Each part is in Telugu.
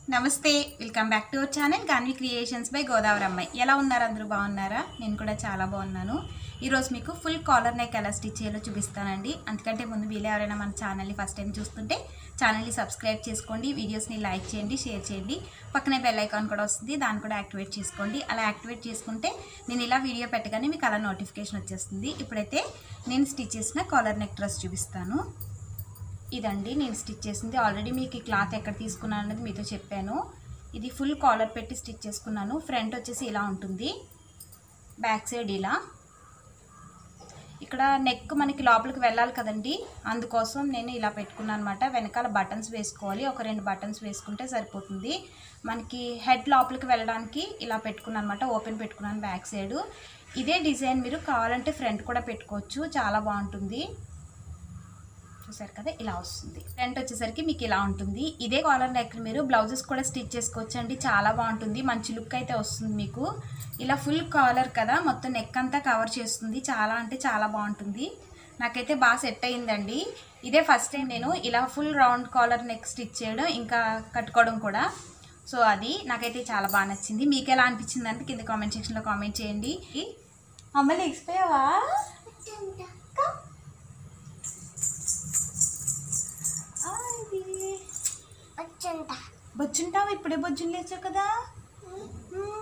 నమస్తే welcome back to our channel Ganvi creations by Godavari అమ్మాయి ఎలా ఉన్నారు అందరూ బాగున్నారా నేను కూడా చాలా బాగున్నాను ఈరోజు మీకు ఫుల్ కాలర్ నెక్ ఎలా స్టిచ్ చేయాలో చూపిస్తానండి అందుకంటే ముందు వీళ్ళు ఎవరైనా మన ఛానల్ని ఫస్ట్ టైం చూస్తుంటే ఛానల్ని సబ్స్క్రైబ్ చేసుకోండి వీడియోస్ని లైక్ చేయండి షేర్ చేయండి పక్కనే బెల్ ఐకాన్ కూడా వస్తుంది దాన్ని కూడా యాక్టివేట్ చేసుకోండి అలా యాక్టివేట్ చేసుకుంటే నేను ఇలా వీడియో పెట్టగానే మీకు అలా నోటిఫికేషన్ వచ్చేస్తుంది ఇప్పుడైతే నేను స్టిచ్ చేసిన కాలర్ నెక్ డ్రెస్ చూపిస్తాను ఇదండి నేను స్టిచ్ చేసింది ఆల్రెడీ మీకు ఈ క్లాత్ ఎక్కడ తీసుకున్నాను అనేది మీతో చెప్పాను ఇది ఫుల్ కాలర్ పెట్టి స్టిచ్ చేసుకున్నాను ఫ్రంట్ వచ్చేసి ఇలా ఉంటుంది బ్యాక్ సైడ్ ఇలా ఇక్కడ నెక్ మనకి లోపలికి వెళ్ళాలి కదండి అందుకోసం నేను ఇలా పెట్టుకున్నాను అనమాట వెనకాల బటన్స్ వేసుకోవాలి ఒక రెండు బటన్స్ వేసుకుంటే సరిపోతుంది మనకి హెడ్ లోపలికి వెళ్ళడానికి ఇలా పెట్టుకున్నాను అనమాట ఓపెన్ పెట్టుకున్నాను బ్యాక్ సైడ్ ఇదే డిజైన్ మీరు కావాలంటే ఫ్రంట్ కూడా పెట్టుకోవచ్చు చాలా బాగుంటుంది చూసారు కదా ఇలా వస్తుంది ఫ్రంట్ వచ్చేసరికి మీకు ఇలా ఉంటుంది ఇదే కాలర్ నెక్ మీరు బ్లౌజెస్ కూడా స్టిచ్ చేసుకోవచ్చు అండి చాలా బాగుంటుంది మంచి లుక్ అయితే వస్తుంది మీకు ఇలా ఫుల్ కాలర్ కదా మొత్తం నెక్ అంతా కవర్ చేస్తుంది చాలా అంటే చాలా బాగుంటుంది నాకైతే బాగా సెట్ అయిందండి ఇదే ఫస్ట్ టైం నేను ఇలా full round collar neck stitch చేయడం ఇంకా కట్టుకోవడం కూడా సో అది నాకైతే చాలా బాగా నచ్చింది మీకు ఎలా అనిపించింది అంటే కింద కామెంట్ సెక్షన్లో కామెంట్ చేయండి అమ్మ లేచిపోయావా బొజ్జుంటావు ఇప్పుడే బొజ్జుని లేచావు కదా మ్మ్.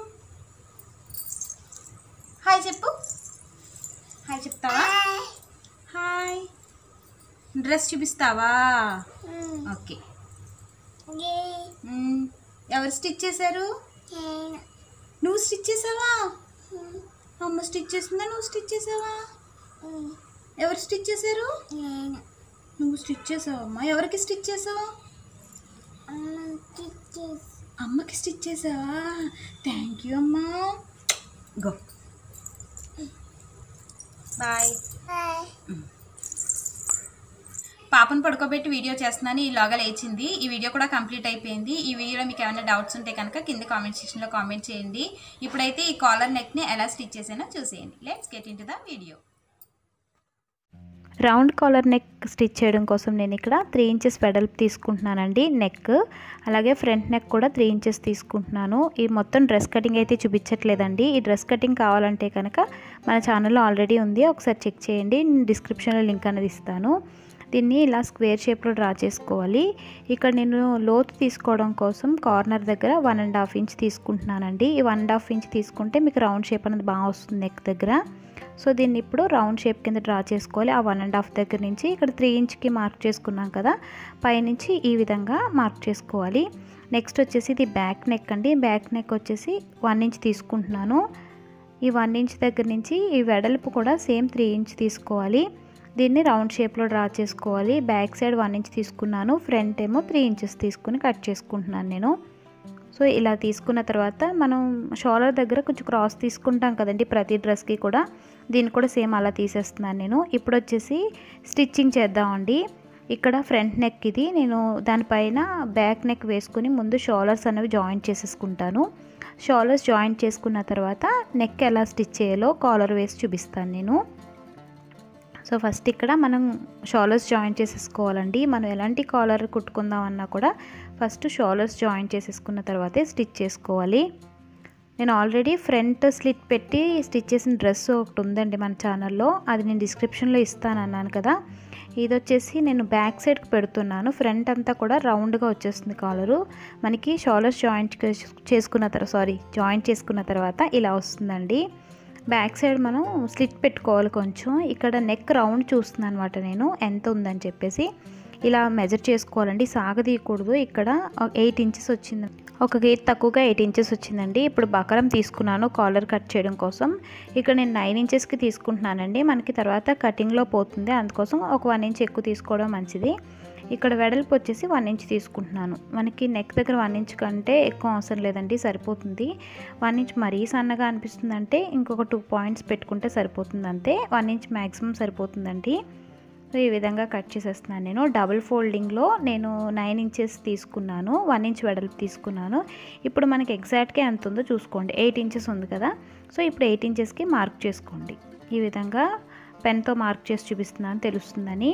హాయ్ చెప్పు హాయ్ చెప్తావా హాయ్ డ్రెస్ చూపిస్తావా ఓకే మ్మ్. ఎవరు స్టిచ్ చేశారు నువ్వు స్టిచ్ చేసావా అమ్మ స్టిచ్ చేసిందా నువ్వు స్టిచ్ చేసావా ఎవరు స్టిచ్ చేశారు నువ్వు స్టిచ్ చేసావమ్మా ఎవరికి స్టిచ్ చేసావు అమ్మకి స్టిచ్ చేసావా థ్యాంక్ యూ అమ్మా గో బాయ్ పాపను పడుకోబెట్టి వీడియో చేస్తున్నాను ఈలోగా లేచింది ఈ వీడియో కూడా కంప్లీట్ అయిపోయింది ఈ వీడియోలో మీకు ఏమైనా డౌట్స్ ఉంటే కనుక కింద కామెంట్ సెక్షన్లో కామెంట్ చేయండి ఇప్పుడైతే ఈ కాలర్ నెక్ని ఎలా స్టిచ్ చేసానో చూసేయండి let's get into the video round collar neck stitch చేయడం కోసం నేను ఇక్కడ త్రీ ఇంచెస్ వెడల్పు తీసుకుంటున్నానండి నెక్ అలాగే ఫ్రంట్ నెక్ కూడా త్రీ ఇంచెస్ తీసుకుంటున్నాను ఈ మొత్తం డ్రెస్ కటింగ్ అయితే చూపించట్లేదండి ఈ డ్రెస్ కటింగ్ కావాలంటే కనుక మన ఛానల్లో ఆల్రెడీ ఉంది ఒకసారి చెక్ చేయండి నేను డిస్క్రిప్షన్లో లింక్ అనేది ఇస్తాను దీన్ని ఇలా స్క్వేర్ షేప్లో డ్రా చేసుకోవాలి ఇక్కడ నేను లోతు తీసుకోవడం కోసం కార్నర్ దగ్గర వన్ అండ్ హాఫ్ ఇంచ్ తీసుకుంటున్నానండి ఈ వన్ అండ్ హాఫ్ ఇంచ్ తీసుకుంటే మీకు రౌండ్ షేప్ అనేది బాగా వస్తుంది నెక్ దగ్గర సో దీన్ని ఇప్పుడు రౌండ్ షేప్ కింద డ్రా చేసుకోవాలి ఆ వన్ అండ్ హాఫ్ దగ్గర నుంచి ఇక్కడ త్రీ ఇంచ్కి మార్క్ చేసుకున్నాం కదా పైనుంచి ఈ విధంగా మార్క్ చేసుకోవాలి నెక్స్ట్ వచ్చేసి ఇది బ్యాక్ నెక్ అండి బ్యాక్ నెక్ వచ్చేసి వన్ ఇంచ్ తీసుకుంటున్నాను ఈ వన్ ఇంచ్ దగ్గర నుంచి ఈ వెడల్పు కూడా సేమ్ త్రీ ఇంచ్ తీసుకోవాలి దీన్ని రౌండ్ షేప్లో డ్రా చేసుకోవాలి బ్యాక్ సైడ్ వన్ ఇంచ్ తీసుకున్నాను ఫ్రంట్ ఏమో త్రీ ఇంచెస్ తీసుకుని కట్ చేసుకుంటున్నాను నేను సో ఇలా తీసుకున్న తర్వాత మనం షోల్డర్ దగ్గర కొంచెం క్రాస్ తీసుకుంటాం కదండి ప్రతి డ్రెస్కి కూడా దీన్ని కూడా సేమ్ అలా తీసేస్తున్నాను నేను ఇప్పుడు వచ్చేసి స్టిచ్చింగ్ చేద్దామండి ఇక్కడ ఫ్రంట్ నెక్ ఇది నేను దానిపైన బ్యాక్ నెక్ వేసుకుని ముందు షోల్డర్స్ అనేవి జాయింట్ చేసేసుకుంటాను షోల్డర్స్ జాయింట్ చేసుకున్న తర్వాత నెక్ ఎలా స్టిచ్ చేయాలో కాలర్ వేసి చూపిస్తాను నేను సో ఫస్ట్ ఇక్కడ మనం షోలర్స్ జాయిన్ చేసేసుకోవాలండి మనం ఎలాంటి కాలర్ కుట్టుకుందాం అన్నా కూడా ఫస్ట్ షోలర్స్ జాయిన్ చేసేసుకున్న తర్వాతే స్టిచ్ చేసుకోవాలి నేను ఆల్రెడీ ఫ్రంట్ స్లిట్ పెట్టి స్టిచ్ చేసిన డ్రెస్ ఒకటి ఉందండి మన ఛానల్లో అది నేను డిస్క్రిప్షన్లో ఇస్తాను అన్నాను కదా ఇది వచ్చేసి నేను బ్యాక్ సైడ్కి పెడుతున్నాను ఫ్రంట్ అంతా కూడా రౌండ్గా వచ్చేస్తుంది కాలరు మనకి షోలర్స్ జాయింట్ చేసుకున్న తర్వాత సారీ జాయింట్ చేసుకున్న తర్వాత ఇలా వస్తుందండి బ్యాక్ సైడ్ మనం స్లిట్ పెట్టుకోవాలి కొంచెం ఇక్కడ నెక్ రౌండ్ చూస్తున్నాను అనమాట నేను ఎంత ఉందని చెప్పేసి ఇలా మెజర్ చేసుకోవాలండి సాగదీయకూడదు ఇక్కడ ఎయిట్ ఇంచెస్ వచ్చింది ఒక గేట్ తక్కువగా ఎయిట్ ఇంచెస్ వచ్చిందండి ఇప్పుడు బకరం తీసుకున్నాను కాలర్ కట్ చేయడం కోసం ఇక్కడ నేను నైన్ ఇంచెస్కి తీసుకుంటున్నానండి మనకి తర్వాత కటింగ్లో పోతుంది అందుకోసం ఒక వన్ ఇంచ్ ఎక్కువ తీసుకోవడం మంచిది ఇక్కడ వెడల్పు వచ్చేసి వన్ ఇంచ్ తీసుకుంటున్నాను మనకి నెక్ దగ్గర వన్ ఇంచ్ కంటే ఎక్కువ అవసరం లేదండి సరిపోతుంది వన్ ఇంచ్ మరీ సన్నగా అనిపిస్తుంది అంటే ఇంకొక టూ పాయింట్స్ పెట్టుకుంటే సరిపోతుంది అంతే వన్ ఇంచ్ మ్యాక్సిమం సరిపోతుందండి సో ఈ విధంగా కట్ చేసేస్తున్నాను నేను డబుల్ ఫోల్డింగ్లో నేను నైన్ ఇంచెస్ తీసుకున్నాను వన్ ఇంచ్ వెడల్పు తీసుకున్నాను ఇప్పుడు మనకి ఎగ్జాక్ట్గా ఎంత ఉందో చూసుకోండి ఎయిట్ ఇంచెస్ ఉంది కదా సో ఇప్పుడు ఎయిట్ ఇంచెస్కి మార్క్ చేసుకోండి ఈ విధంగా పెన్తో మార్క్ చేసి చూపిస్తున్నాను తెలుస్తుందని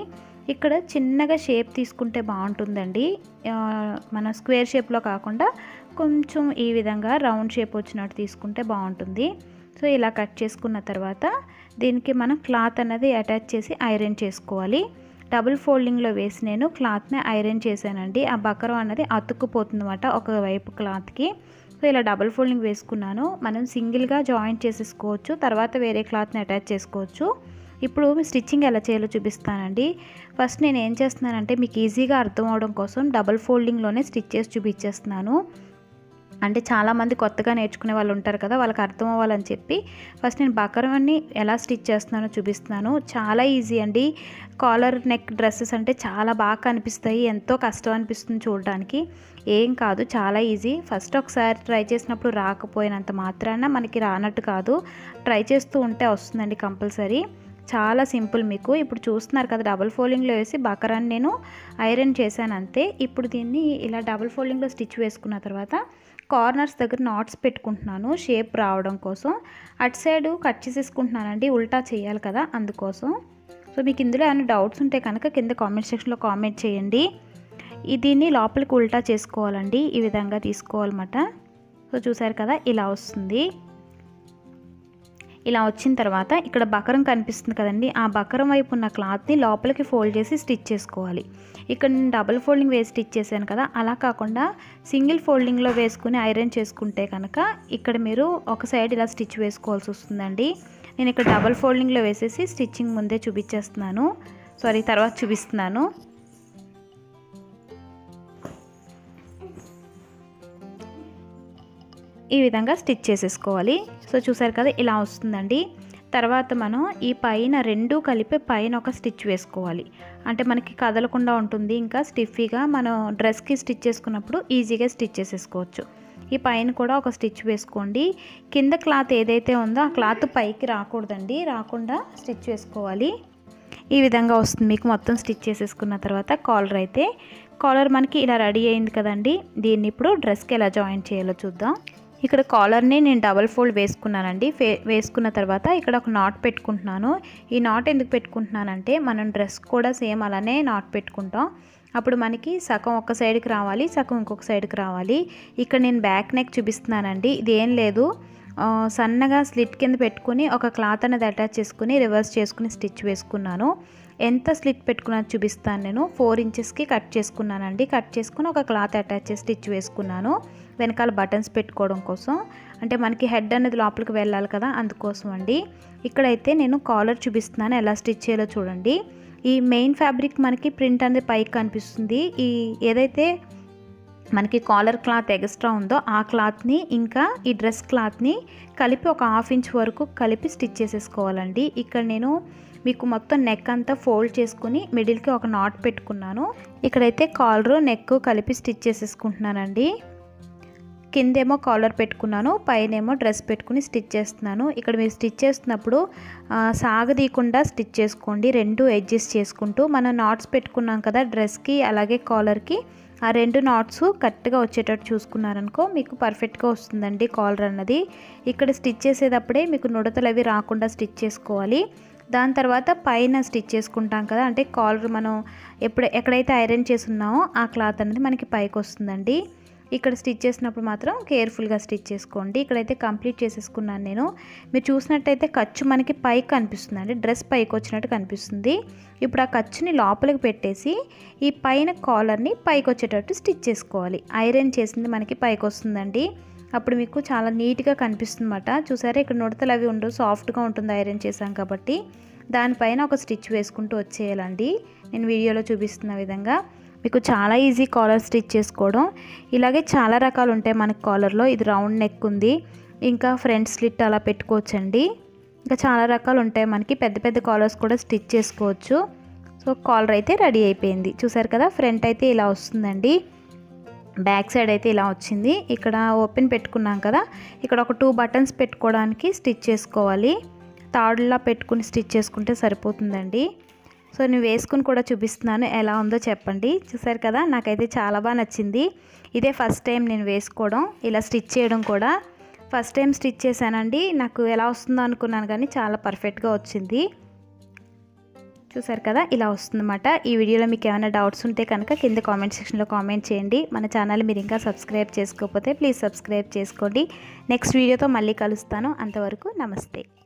ఇక్కడ చిన్నగా షేప్ తీసుకుంటే బాగుంటుందండి ఆ, మన స్క్వేర్ షేప్లో కాకుండా కొంచెం ఈ విధంగా రౌండ్ షేప్ వచ్చినట్టు తీసుకుంటే బాగుంటుంది సో ఇలా కట్ చేసుకున్న తర్వాత దీనికి మనం క్లాత్ అనేది అటాచ్ చేసి ఐరన్ చేసుకోవాలి డబుల్ ఫోల్డింగ్లో వేసి నేను క్లాత్ని ఐరన్ చేశానండి ఆ బకరం అనేది అతుక్కుపోతుందన్నమాట ఒకవైపు క్లాత్కి సో ఇలా డబుల్ ఫోల్డింగ్ వేసుకున్నాను మనం సింగిల్గా జాయింట్ చేసేసుకోవచ్చు తర్వాత వేరే క్లాత్ని అటాచ్ చేసుకోవచ్చు ఇప్పుడు స్టిచ్చింగ్ ఎలా చేయాలో చూపిస్తానండి ఫస్ట్ నేను ఏం చేస్తున్నానంటే మీకు ఈజీగా అర్థం అవడం కోసం డబుల్ ఫోల్డింగ్లోనే స్టిచ్ చేసి చూపించేస్తున్నాను అంటే చాలామంది కొత్తగా నేర్చుకునే వాళ్ళు ఉంటారు కదా వాళ్ళకి అర్థం అవ్వాలని చెప్పి ఫస్ట్ నేను బకరాన్ని ఎలా స్టిచ్ చేస్తున్నానో చూపిస్తున్నాను చాలా ఈజీ అండి కాలర్ నెక్ డ్రెస్సెస్ అంటే చాలా బాగా కనిపిస్తాయి ఎంతో కష్టం అనిపిస్తుంది చూడడానికి ఏం కాదు చాలా ఈజీ ఫస్ట్ ఒకసారి ట్రై చేసినప్పుడు రాకపోయినంత మాత్రాన మనకి రానట్టు కాదు ట్రై చేస్తూ ఉంటే వస్తుందండి కంపల్సరీ చాలా సింపుల్ మీకు ఇప్పుడు చూస్తున్నారు కదా డబుల్ ఫోల్డింగ్లో వేసి బకరాన్ని నేను ఐరన్ చేశాను అంతే ఇప్పుడు దీన్ని ఇలా డబుల్ ఫోల్డింగ్లో స్టిచ్ వేసుకున్న తర్వాత కార్నర్స్ దగ్గర నాట్స్ పెట్టుకుంటున్నాను షేప్ రావడం కోసం అటు సైడ్ కట్ చేసేసుకుంటున్నానండి ఉల్టా చేయాలి కదా అందుకోసం సో మీకు ఇందులో ఏమైనా డౌట్స్ ఉంటే కనుక కింద కామెంట్ సెక్షన్లో కామెంట్ చేయండి ఈ దీన్ని లోపలికి ఉల్టా చేసుకోవాలండి ఈ విధంగా తీసుకోవాలన్నమాట సో చూసారు కదా ఇలా వస్తుంది ఇలా వచ్చిన తర్వాత ఇక్కడ బకరం కనిపిస్తుంది కదండి ఆ బకరం వైపు ఉన్న క్లాత్ని లోపలికి ఫోల్డ్ చేసి స్టిచ్ చేసుకోవాలి ఇక్కడ నేను డబుల్ ఫోల్డింగ్ వేసి స్టిచ్ చేశాను కదా అలా కాకుండా సింగిల్ ఫోల్డింగ్లో వేసుకుని ఐరన్ చేసుకుంటే కనుక ఇక్కడ మీరు ఒక సైడ్ ఇలా స్టిచ్ వేసుకోవాల్సి వస్తుందండి నేను ఇక్కడ డబుల్ ఫోల్డింగ్లో వేసేసి స్టిచ్చింగ్ ముందే చూపించేస్తున్నాను సారీ తర్వాత చూపిస్తున్నాను ఈ విధంగా స్టిచ్ చేసేసుకోవాలి సో చూసారు కదా ఇలా వస్తుందండి తర్వాత మనం ఈ పైన రెండు కలిపి పైన ఒక స్టిచ్ వేసుకోవాలి అంటే మనకి కదలకుండా ఉంటుంది ఇంకా స్టిఫీగా మనం డ్రెస్కి స్టిచ్ చేసుకున్నప్పుడు ఈజీగా స్టిచ్ చేసేసుకోవచ్చు ఈ పైన కూడా ఒక స్టిచ్ వేసుకోండి కింద క్లాత్ ఏదైతే ఉందో ఆ క్లాత్ పైకి రాకూడదండి రాకుండా స్టిచ్ వేసుకోవాలి ఈ విధంగా వస్తుంది మీకు మొత్తం స్టిచ్ చేసేసుకున్న తర్వాత కాలర్ అయితే కాలర్ మనకి ఇలా రెడీ అయింది కదండి దీన్ని ఇప్పుడు డ్రెస్కి ఎలా జాయిన్ చేయాలో చూద్దాం ఇక్కడ కాలర్ని నేను డబల్ ఫోల్డ్ వేసుకున్నానండి ఫే వేసుకున్న తర్వాత ఇక్కడ ఒక నాట్ పెట్టుకుంటున్నాను ఈ నాట్ ఎందుకు పెట్టుకుంటున్నానంటే మనం డ్రెస్ కూడా సేమ్ అలానే నాట్ పెట్టుకుంటాం అప్పుడు మనకి సగం ఒక సైడ్కి రావాలి సగం ఇంకొక సైడ్కి రావాలి ఇక్కడ నేను బ్యాక్ నెక్ చూపిస్తున్నానండి ఇది ఏం లేదు ఆ, సన్నగా స్లిట్ కింద పెట్టుకుని ఒక క్లాత్ అనేది అటాచ్ చేసుకుని రివర్స్ చేసుకుని స్టిచ్ వేసుకున్నాను ఎంత స్లిట్ పెట్టుకున్నది చూపిస్తాను నేను ఫోర్ ఇంచెస్కి కట్ చేసుకున్నానండి కట్ చేసుకుని ఒక క్లాత్ అటాచ్ చేసి స్టిచ్ వేసుకున్నాను వెనకాల బటన్స్ పెట్టుకోవడం కోసం అంటే మనకి హెడ్ అనేది లోపలికి వెళ్ళాలి కదా అందుకోసం అండి ఇక్కడైతే నేను కాలర్ చూపిస్తున్నాను ఎలా స్టిచ్ చేయాలో చూడండి ఈ మెయిన్ ఫ్యాబ్రిక్ మనకి ప్రింట్ అనేది పైకి కనిపిస్తుంది ఈ ఏదైతే మనకి కాలర్ క్లాత్ ఎక్స్ట్రా ఉందో ఆ క్లాత్ని ఇంకా ఈ డ్రెస్ క్లాత్ని కలిపి ఒక హాఫ్ ఇంచ్ వరకు కలిపి స్టిచ్ చేసేసుకోవాలండి ఇక్కడ నేను మీకు మొత్తం నెక్ అంతా ఫోల్డ్ చేసుకుని మిడిల్కి ఒక నాట్ పెట్టుకున్నాను ఇక్కడైతే కాలరు నెక్ కలిపి స్టిచ్ చేసేసుకుంటున్నానండి కిందేమో కాలర్ పెట్టుకున్నాను పైనేమో డ్రెస్ పెట్టుకుని స్టిచ్ చేస్తున్నాను ఇక్కడ మీరు స్టిచ్ చేస్తున్నప్పుడు ఆ, సాగదీయకుండా స్టిచ్ చేసుకోండి రెండు ఎడ్జెస్ చేసుకుంటూ మనం నాట్స్ పెట్టుకున్నాం కదా డ్రెస్కి అలాగే కాలర్కి ఆ రెండు నాట్స్ కరెక్ట్గా వచ్చేటట్టు చూసుకున్నారనుకో మీకు పర్ఫెక్ట్గా వస్తుందండి కాలర్ అన్నది ఇక్కడ స్టిచ్ చేసేటప్పుడే మీకు నుడతలు అవి రాకుండా స్టిచ్ చేసుకోవాలి దాని తర్వాత పైన స్టిచ్ చేసుకుంటాం కదా అంటే కాలర్ మనం ఎప్పుడు ఎక్కడైతే ఐరన్ చేసి ఉన్నామో ఆ క్లాత్ అనేది మనకి పైకి వస్తుందండి ఇక్కడ స్టిచ్ చేసినప్పుడు మాత్రం కేర్ఫుల్గా స్టిచ్ చేసుకోండి ఇక్కడైతే కంప్లీట్ చేసేసుకున్నాను నేను మీరు చూసినట్టయితే ఖర్చు మనకి పైకి కనిపిస్తుంది అండి డ్రెస్ పైకి వచ్చినట్టు కనిపిస్తుంది ఇప్పుడు ఆ ఖర్చుని లోపలికి పెట్టేసి ఈ పైన కాలర్ని పైకి వచ్చేటట్టు స్టిచ్ చేసుకోవాలి ఐరన్ చేసింది మనకి పైకి వస్తుందండి అప్పుడు మీకు చాలా నీట్గా కనిపిస్తుంది అన్నమాట చూసారా ఇక్కడ నుడతలు అవి ఉండవు సాఫ్ట్గా ఉంటుంది ఐరన్ చేసాం కాబట్టి దానిపైన ఒక స్టిచ్ వేసుకుంటూ వచ్చేయాలండి నేను వీడియోలో చూపిస్తున్న విధంగా మీకు చాలా ఈజీ కాలర్ స్టిచ్ చేసుకోవడం ఇలాగే చాలా రకాలు ఉంటాయి మనకి కాలర్లో ఇది రౌండ్ నెక్ ఉంది ఇంకా ఫ్రంట్ స్లిట్ అలా పెట్టుకోవచ్చండి ఇంకా చాలా రకాలు ఉంటాయి మనకి పెద్ద పెద్ద కాలర్స్ కూడా స్టిచ్ చేసుకోవచ్చు సో కాలర్ అయితే రెడీ అయిపోయింది చూసారు కదా ఫ్రంట్ అయితే ఇలా వస్తుందండి బ్యాక్ సైడ్ అయితే ఇలా వచ్చింది ఇక్కడ ఓపెన్ పెట్టుకున్నాం కదా ఇక్కడ ఒక టూ బటన్స్ పెట్టుకోవడానికి స్టిచ్ చేసుకోవాలి తాడులా పెట్టుకుని స్టిచ్ చేసుకుంటే సరిపోతుందండి సో నేను వేసుకుని కూడా చూపిస్తున్నాను ఎలా ఉందో చెప్పండి చూసారు కదా నాకైతే చాలా బాగా నచ్చింది ఇదే ఫస్ట్ టైం నేను వేసుకోవడం ఇలా స్టిచ్ చేయడం కూడా ఫస్ట్ టైం స్టిచ్ చేశానండి నాకు ఎలా వస్తుందో అనుకున్నాను కానీ చాలా పర్ఫెక్ట్గా వచ్చింది చూసారు కదా ఇలా వస్తుందన్నమాట ఈ వీడియోలో మీకు ఏమైనా డౌట్స్ ఉంటే కనుక కింద కామెంట్ సెక్షన్లో కామెంట్ చేయండి మన ఛానల్ మీరు ఇంకా సబ్స్క్రైబ్ చేసుకోకపోతే ప్లీజ్ సబ్స్క్రైబ్ చేసుకోండి నెక్స్ట్ వీడియోతో మళ్ళీ కలుస్తాను అంతవరకు నమస్తే